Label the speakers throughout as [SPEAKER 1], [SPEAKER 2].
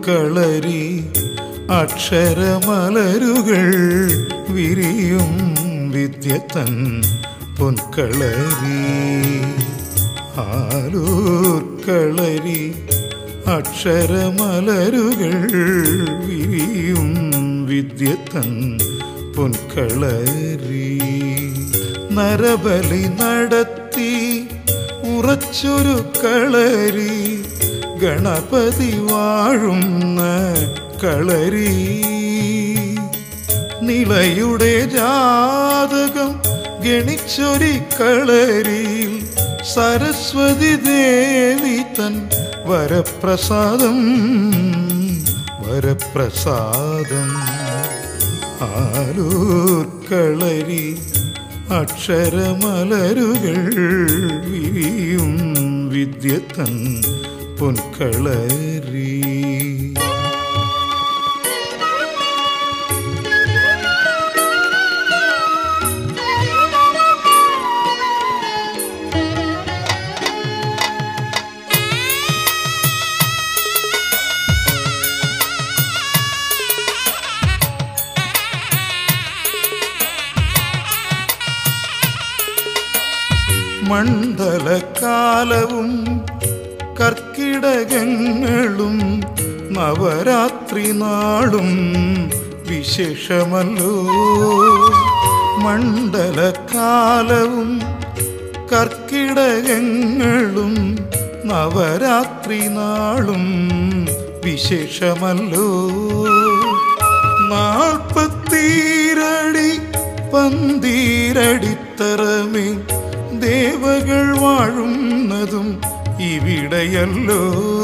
[SPEAKER 1] ആലൂർക്കളരി അക്ഷരമലരുകൾ വിരിയും വിദ്യത്തൻ പൊൻകളരി ആലൂർക്കളരി അക്ഷരമലരുകൾ വിരിയും വിദ്യത്തൻ പൊൻകളരി നരബലി നടത്തി ഉറച്ചൊരു കളരി ഗണപതി വാഴുന്ന കളരി നിളയുടെ ജാതകം ഗണിച്ചൊരി കളരിയിൽ സരസ്വതി ദേവി തൻ വരപ്രസാദം വരപ്രസാദം ആലൂർക്കളരി അക്ഷരമലരുകൾ വിരിയും വിദ്യത്തൻ പൊൻകളരി മണ്ഡലകാലവും കർക്കിടകങ്ങളും നവരാത്രി നാളും വിശേഷമല്ലോ മണ്ഡലകാലവും കർക്കിടകങ്ങളും നവരാത്രി നാളും വിശേഷമല്ലോ നാൽപ്പത്തീരടി പന്തീരടിത്തറമേ ദേവകൾ വാഴുന്നതും ഇവിടെയല്ലോ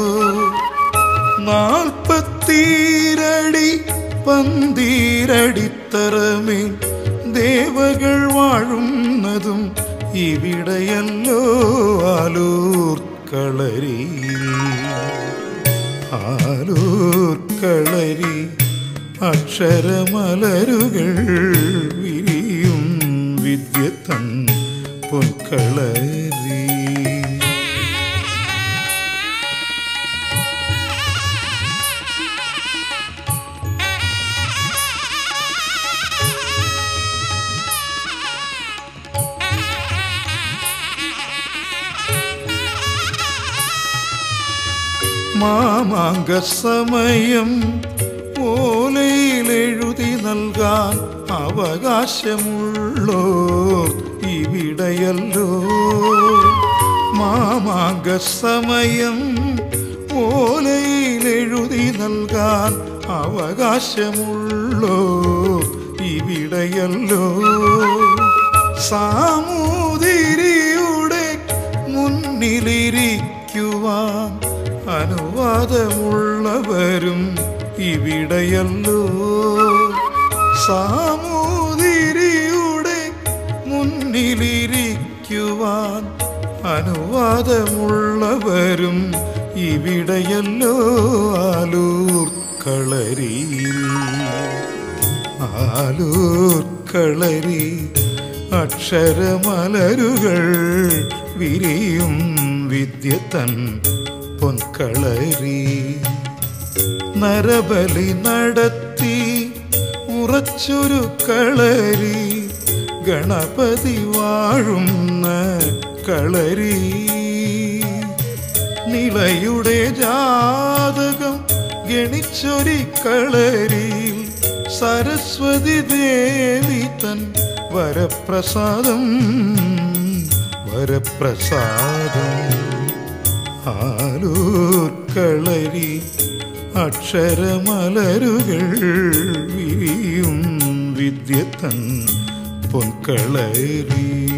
[SPEAKER 1] നാൽപ്പത്തീരടി പന്തീരടിത്തറമേ ദേവകൾ വാഴുന്നതും ഇവിടെയല്ലോ ആലൂർക്കളരി ആലൂർക്കളരി അക്ഷരമലരുകൾ വിരിയും വിദ്യത്തൻ പൊൻകളരി മാമാങ്ക സമയം ഓലയിലെഴുതി നൽകാൻ അവകാശമുള്ളോ ഇവിടെയല്ലോ മാമാങ്ക സമയം ഓലയിലെഴുതി നൽകാൻ അവകാശമുള്ളോ ഇവിടെയല്ലോ സാമൂതിരിയുടെ മുന്നിലിരിക്കുവാൻ അനുവാദമുള്ളവരും ഇവിടെയല്ലോ സാമൂതിരിയുടെ മുന്നിലിരിക്കുവാൻ അനുവാദമുള്ളവരും ഇവിടെയല്ലോ ആലൂർക്കളരി ആലൂർക്കളരി അക്ഷരമലരുകൾ വിരിയും വിദ്യത്തൻ പൊൻകളരി നരബലി നടത്തി ഉറച്ചൊരു കളരി ഗണപതി വാഴുന്ന കളരി നിളയുടെ ജാതകം ഗണിച്ചൊരി കളരിയിൽ സരസ്വതി ദേവി തൻ വരപ്രസാദം വരപ്രസാദം ആലൂർക്കളരി അക്ഷരമലരുകൾ വിരിയും വിദ്യത്തൻ പൊൻകളരി